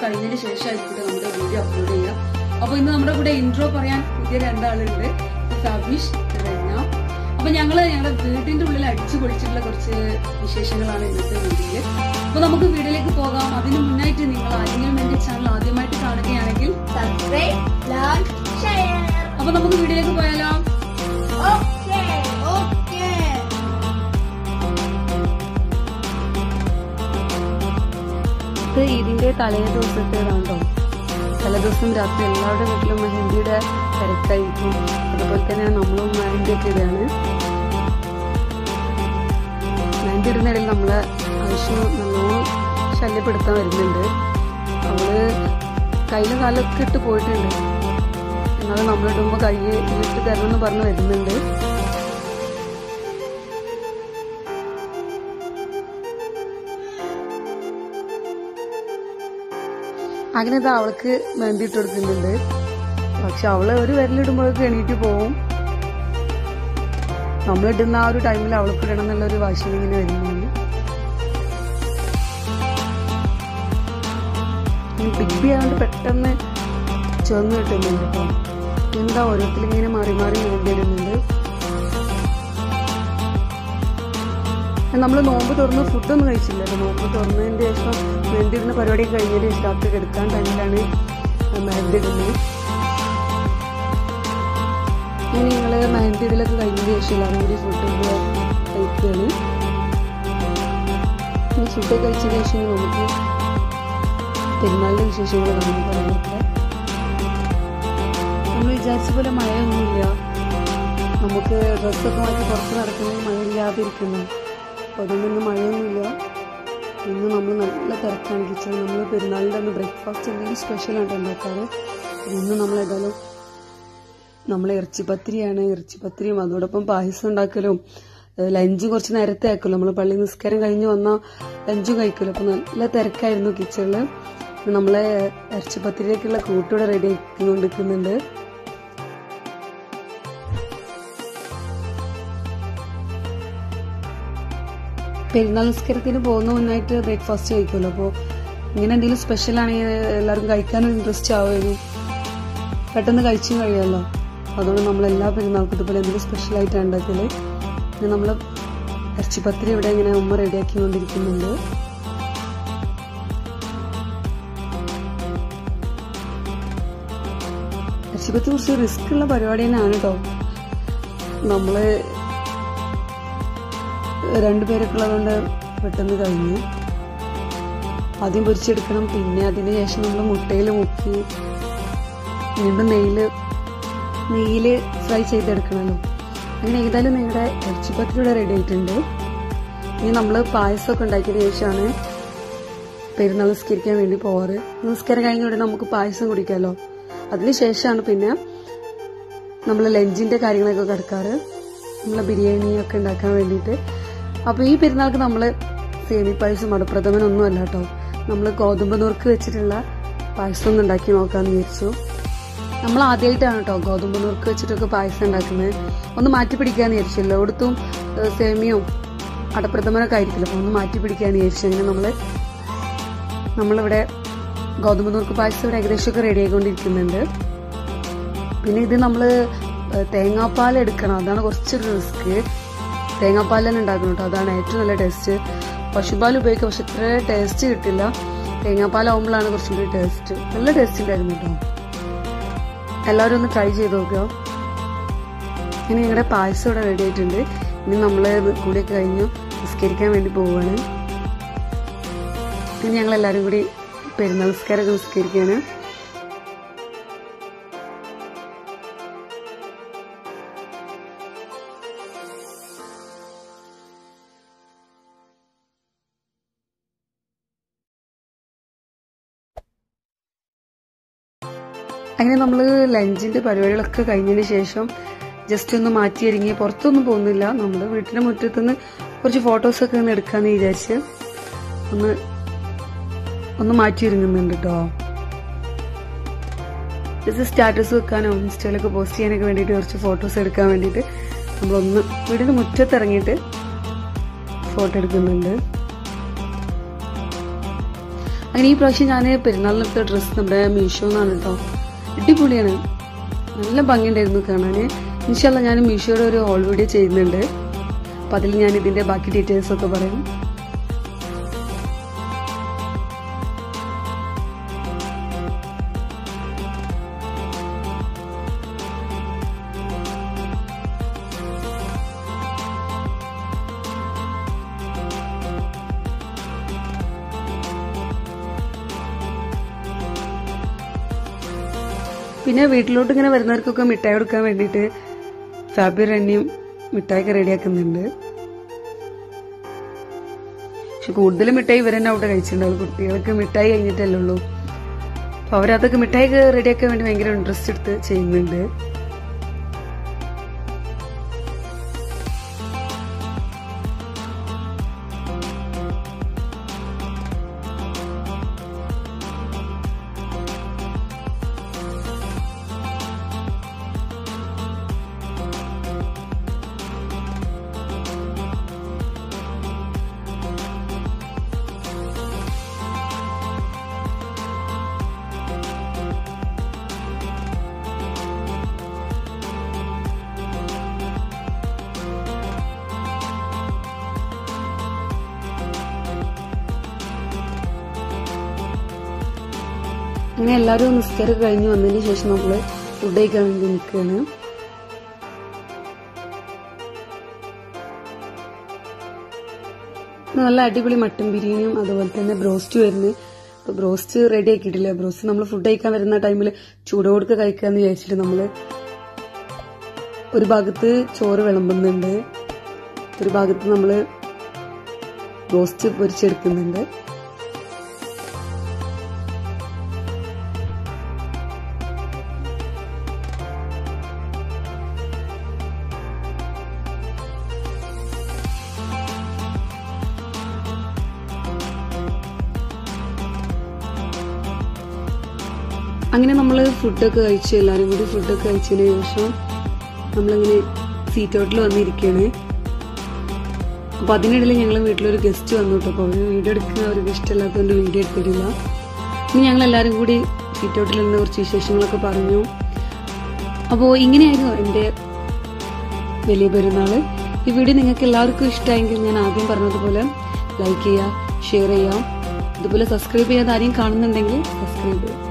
കഴിഞ്ഞതിന് ശേഷമായിരിക്കും നമ്മുടെ വീഡിയോ അപ്ലോഡ് ചെയ്യാം അപ്പൊ ഇന്ന് നമ്മുടെ കൂടെ ഇൻട്രോ പറയാൻ പുതിയ രണ്ടാളുണ്ട് സബീഷ് റെന്ന അപ്പൊ ഞങ്ങള് ഞങ്ങളുടെ വീടിന്റെ ഉള്ളിൽ അടിച്ചു പൊളിച്ചിട്ടുള്ള കുറച്ച് വിശേഷങ്ങളാണ് ഇന്നത്തെ വീഡിയോയില് അപ്പൊ നമുക്ക് വീഡിയോയിലേക്ക് പോകാം അതിന് മുന്നായിട്ട് നിങ്ങൾ ആരെങ്കിലും എന്റെ ചാനൽ ആദ്യമായിട്ട് കാണുകയാണെങ്കിൽ സബ്സ്ക്രൈബ് ലൈക്ക് ഷെയർ അപ്പൊ നമുക്ക് വീഡിയോയിലേക്ക് പോയാലോ ഓക്കേ ഓക്കേ ഇത് ഇതിന്റെ തലേ ദിവസത്തേതാണ്ടോ തലേദിവസം രാത്രി എല്ലാവരുടെ വീട്ടിലും മെഹന്തിയുടെ തിരക്കായിരിക്കും അതുപോലെ തന്നെ നമ്മളും മെഹന്തി ഒക്കെ ഇടുകയാണ് മെഹന്തി ഇടുന്നതിൽ നമ്മളെ ആവശ്യം നല്ലോണം ശല്യപ്പെടുത്താൻ വരുന്നുണ്ട് അവള് കയ്യിലും കാലൊക്കെ ഇട്ട് പോയിട്ടുണ്ട് എന്നാലും നമ്മളിടുമ്പോൾ കൈ ഇട്ട് തരണമെന്ന് പറഞ്ഞ് വരുന്നുണ്ട് അങ്ങനെ ഇത് അവൾക്ക് മെഹന്തി ഇട്ട് കൊടുക്കുന്നുണ്ട് പക്ഷെ അവള് ഒരു വിരലിടുമ്പോഴൊക്കെ എണീറ്റ് പോവും നമ്മളിടുന്ന ആ ഒരു ടൈമിൽ അവൾക്ക് ഇടണം എന്നുള്ള ഒരു വാശിയിൽ ഇങ്ങനെ വരുന്നുണ്ട് ബിഗ് ബി ആയതുകൊണ്ട് പെട്ടെന്ന് ചുവന്ന് കിട്ടുന്നുണ്ട് കേട്ടോ എന്താ ഓരോരുത്തരും ഇങ്ങനെ മാറി മാറി മെഹന്തി ഇടുന്നുണ്ട് നമ്മൾ നോമ്പ് തുറന്ന് ഫുഡൊന്നും കഴിച്ചില്ല കേട്ടോ നോമ്പ് തുറന്നതിന് ശേഷം മെഹന്തി ഇടുന്ന പരിപാടി കഴിഞ്ഞതിന് ശേഷം രാത്രി കിടക്കാൻ ടൈമിലാണ് മെഹന്തി ഇടുന്നത് ഇനി നിങ്ങൾ മെഹന്തി ഇടലൊക്കെ കഴിഞ്ഞതിന് ശേഷം എല്ലാവരും കൂടി ഫുഡ് കഴിക്കുകയാണ് ഇനി ഫുഡ് കഴിച്ചതിന് ശേഷം ഇനി നമുക്ക് പെരുന്നാളിന്റെ വിശേഷങ്ങൾ കാണാൻ പറയാനൊക്കെ നമ്മൾ വിചാരിച്ച പോലെ മഴയൊന്നുമില്ല നമുക്ക് ഡ്രസ്സൊക്കെ മാറ്റി പുറത്ത് നടക്കുന്നത് മഴ ഇല്ലാതിരിക്കുന്നു അപ്പോൾ അതുകൊണ്ടൊന്നും മഴയൊന്നുമില്ല ഇന്ന് നമ്മൾ നല്ല തിരക്കാണ് കിച്ചൺ നമ്മൾ പെരുന്നാളിൻ്റെ അന്ന് ബ്രേക്ക്ഫാസ്റ്റ് എന്തെങ്കിലും സ്പെഷ്യലായിട്ട് ഉണ്ടാക്കാറ് ഇന്ന് നമ്മൾ ഏതായാലും നമ്മൾ ഇറച്ചിപ്പത്തിരിയാണ് ഇറച്ചിപ്പത്തിരിയും അതോടൊപ്പം പായസം ഉണ്ടാക്കലും ഏഹ് ലഞ്ചും കുറച്ച് നേരത്തെ ആക്കല്ലോ നമ്മൾ പള്ളി നിസ്കാരം കഴിഞ്ഞ് വന്നാൽ ലഞ്ചും കഴിക്കലും അപ്പം നല്ല തിരക്കായിരുന്നു കിച്ചണിൽ നമ്മളെ ഇറച്ചിപ്പത്തിരിയിലേക്കുള്ള കൂട്ടൂടെ റെഡി ആക്കിക്കൊണ്ടിരിക്കുന്നുണ്ട് പെരുന്നാൾ നിസ്കാരത്തിന് പോകുന്ന മുന്നായിട്ട് ബ്രേക്ക്ഫാസ്റ്റ് കഴിക്കുമല്ലോ അപ്പോൾ ഇങ്ങനെ എന്തെങ്കിലും സ്പെഷ്യൽ ആണെങ്കിൽ എല്ലാവർക്കും കഴിക്കാനും ഇൻട്രസ്റ്റ് ആവുമായിരുന്നു പെട്ടെന്ന് കഴിച്ചും കഴിയുമല്ലോ അതുകൊണ്ട് നമ്മൾ എല്ലാ പെരുന്നാൾക്കും ഇതുപോലെ എന്തെങ്കിലും സ്പെഷ്യൽ ആയിട്ടാണ് ഉണ്ടാക്കല് പിന്നെ നമ്മൾ ഇറച്ചിപ്പത്തിരി ഇവിടെ ഇങ്ങനെ ഉമ്മ റെഡിയാക്കിക്കൊണ്ടിരിക്കുന്നുണ്ട് ഇറച്ചിപ്പത്തി കുറച്ച് റിസ്ക് ഉള്ള പരിപാടി തന്നെയാണ് കേട്ടോ നമ്മള് രണ്ടുപേരൊക്കെ ഉള്ളതുകൊണ്ട് പെട്ടെന്ന് കഴിഞ്ഞു ആദ്യം പൊരിച്ചെടുക്കണം പിന്നെ അതിന് ശേഷം നമ്മൾ മുട്ടയിൽ മുക്കി വീണ്ടും നെയ്യിൽ നെയ്യിൽ ഫ്രൈ ചെയ്തെടുക്കണമല്ലോ അങ്ങനെ ഏതായാലും നിങ്ങളുടെ ഇറച്ചിപ്പത്തിരി ഇവിടെ റെഡി ആയിട്ടുണ്ട് ഇനി നമ്മൾ പായസമൊക്കെ ഉണ്ടാക്കിയതിന് ശേഷമാണ് പെരുന്നാൾ നിസ്കരിക്കാൻ വേണ്ടി പോവാറ് നിസ്കാരം കഴിഞ്ഞ ഉടനെ നമുക്ക് പായസം കുടിക്കാമല്ലോ അതിന് ശേഷമാണ് പിന്നെ നമ്മൾ ലഞ്ചിന്റെ കാര്യങ്ങളൊക്കെ കിടക്കാറ് നമ്മളെ ബിരിയാണി ഒക്കെ ഉണ്ടാക്കാൻ വേണ്ടിയിട്ട് അപ്പോൾ ഈ പെരുന്നാൾക്ക് നമ്മൾ സേമി പായസം മടപ്രഥമനൊന്നും അല്ല കേട്ടോ നമ്മൾ ഗോതമ്പ് നുറുക്ക് വെച്ചിട്ടുള്ള പായസം ഒന്ന് ഉണ്ടാക്കി നോക്കാമെന്ന് വിചാരിച്ചു നമ്മൾ ആദ്യമായിട്ടാണ് കേട്ടോ ഗോതമ്പ് നുറുക്ക് വെച്ചിട്ടൊക്കെ പായസം ഉണ്ടാക്കുന്നത് ഒന്ന് മാറ്റി പിടിക്കാന്ന് വിചാരിച്ചു എല്ലായിടത്തും ഏഹ്, സേമിയവും അടപ്രഥമനൊക്കെ ആയിരിക്കില്ല അപ്പോൾ ഒന്ന് മാറ്റി പിടിക്കാന്ന് വിചാരിച്ചു അങ്ങനെ നമ്മൾ നമ്മളിവിടെ ഗോതമ്പ് നുറുക്ക് പായസം ഇവിടെ ഏകദേശമൊക്കെ റെഡി ആയിക്കൊണ്ടിരിക്കുന്നുണ്ട് പിന്നെ ഇത് നമ്മൾ തേങ്ങാപ്പാൽ എടുക്കണം അതാണ് കുറച്ചൊരു റിസ്ക് തേങ്ങാപ്പാൽ തന്നെ ഉണ്ടാക്കണം കേട്ടോ അതാണ് ഏറ്റവും നല്ല ടേസ്റ്റ് പശുപാൽ ഉപയോഗിക്കാം പക്ഷെ ഇത്ര ടേസ്റ്റ് കിട്ടില്ല തേങ്ങാപ്പാലാവുമ്പോഴാണ് കുറച്ചും കൂടി ടേസ്റ്റ് നല്ല ടേസ്റ്റ് ഉണ്ടായിരുന്നു കേട്ടോ എല്ലാവരും ഒന്ന് ട്രൈ ചെയ്ത് നോക്കുക ഇനി ഞങ്ങളുടെ പായസം ഇവിടെ റെഡി ആയിട്ടുണ്ട് ഇനി നമ്മൾ കൂടിയൊക്കെ കഴിഞ്ഞു നിസ്കരിക്കാൻ വേണ്ടി പോവുകയാണ് ഇനി ഞങ്ങൾ എല്ലാവരും കൂടി പെരുന്നാൾ നിസ്കാരമൊക്കെ നിസ്കരിക്കുകയാണ് അങ്ങനെ നമ്മൾ ലഞ്ചിന്റെ പരിപാടികളൊക്കെ കഴിഞ്ഞതിന് ശേഷം ജസ്റ്റ് ഒന്ന് മാറ്റി ഒരുങ്ങി പുറത്തൊന്നും പോകുന്നില്ല നമ്മൾ വീട്ടിന്റെ മുറ്റത്തുനിന്ന് കുറച്ച് ഫോട്ടോസൊക്കെ ഒന്ന് എടുക്കാന്ന് വിചാരിച്ച് ഒന്ന് ഒന്ന് മാറ്റി ഒരുങ്ങുന്നുണ്ട് കേട്ടോ ജസ്റ്റ് സ്റ്റാറ്റസ് വെക്കാനോ ഇൻസ്റ്റയിലൊക്കെ പോസ്റ്റ് ചെയ്യാനൊക്കെ വേണ്ടിയിട്ട് കുറച്ച് ഫോട്ടോസ് എടുക്കാൻ വേണ്ടിയിട്ട് നമ്മളൊന്ന് വീടിന് മുറ്റത്തിറങ്ങിയിട്ട് ഫോട്ടോ എടുക്കുന്നുണ്ട് അങ്ങനെ ഈ പ്രാവശ്യം ഞാൻ പെരുന്നാളിനെടുത്ത ഡ്രസ്സ് നമ്മുടെ മീഷോ എന്നാണ് കേട്ടോ അടിപൊളിയാണ് നല്ല ഭംഗിയുണ്ടായിരുന്നു കാണാൻ ഇൻഷല്ല ഞാൻ മീഷോയുടെ ഒരു ഓൾ വീഡിയോ ചെയ്യുന്നുണ്ട് അപ്പം അതിൽ ഞാൻ ഇതിന്റെ ബാക്കി ഡീറ്റെയിൽസ് ഒക്കെ പറയും പിന്നെ വീട്ടിലോട്ട് ഇങ്ങനെ വരുന്നവർക്കൊക്കെ മിഠായി കൊടുക്കാൻ വേണ്ടിയിട്ട് ഫാബി റണ്ണിയും മിഠായിയൊക്കെ റെഡിയാക്കുന്നുണ്ട് പക്ഷെ കൂടുതലും മിഠായി ഇവർ തന്നെ അവിടെ കഴിച്ചിട്ടുണ്ടാവും കുട്ടികൾക്ക് മിഠായി കഴിഞ്ഞിട്ടല്ലേ ഉള്ളൂ അപ്പൊ അവരതൊക്കെ മിഠായിയൊക്കെ റെഡിയാക്കാൻ വേണ്ടി ഭയങ്കര ഇൻട്രസ്റ്റ് എടുത്ത് ചെയ്യുന്നുണ്ട് അങ്ങനെ എല്ലാവരും നിസ്കാരം കഴിഞ്ഞ് വന്നതിന് ശേഷം നമ്മള് ഫുഡ് കഴിക്കാൻ വേണ്ടി നിൽക്കുകയാണ് നല്ല അടിപൊളി മട്ടൻ ബിരിയാണിയും അതുപോലെ തന്നെ ബ്രോസ്റ്റ് വരുന്നത് അപ്പൊ ബ്രോസ്റ്റ് റെഡി ആക്കിയിട്ടില്ല ബ്രോസ്റ്റ് നമ്മൾ ഫുഡ് കഴിക്കാൻ വരുന്ന ടൈമിൽ ചൂടോടുക്ക് കഴിക്കാന്ന് വിചാരിച്ചിട്ട് നമ്മള് ഒരു ഭാഗത്ത് ചോറ് വിളമ്പുന്നുണ്ട് ഒരു ഭാഗത്ത് നമ്മള് ബ്രോസ്റ്റ് പൊരിച്ചെടുക്കുന്നുണ്ട് അങ്ങനെ നമ്മൾ ഫുഡൊക്കെ കഴിച്ചു എല്ലാവരും കൂടി ഫുഡൊക്കെ കഴിച്ചതിന് ശേഷം നമ്മളിങ്ങനെ സീറ്റ് ഔട്ടിൽ വന്നിരിക്കുകയാണ് അപ്പൊ അതിനിടയിൽ ഞങ്ങൾ വീട്ടിലൊരു ഗസ്റ്റ് വന്നു കേട്ടോ അപ്പോൾ അവര് വീഡിയോ എടുക്കുന്ന അവർക്ക് ഇഷ്ടമില്ലാത്തതുകൊണ്ട് വീഡിയോ എടുത്തിട്ടില്ല ഇനി ഞങ്ങൾ എല്ലാവരും കൂടി സീറ്റ് ഔട്ടിൽ നിന്ന് കുറച്ച് വിശേഷങ്ങളൊക്കെ പറഞ്ഞു അപ്പോൾ ഇങ്ങനെയായിരുന്നു എൻ്റെ വലിയ പെരുന്നാള് ഈ വീഡിയോ നിങ്ങൾക്ക് എല്ലാവർക്കും ഇഷ്ടമായെങ്കിൽ ഞാൻ ആദ്യം പറഞ്ഞതുപോലെ ലൈക്ക് ചെയ്യുക ഷെയർ ചെയ്യുക അതുപോലെ സബ്സ്ക്രൈബ് ചെയ്യാതെ ആരെയും കാണുന്നുണ്ടെങ്കിൽ സബ്സ്ക്രൈബ് ചെയ്യുക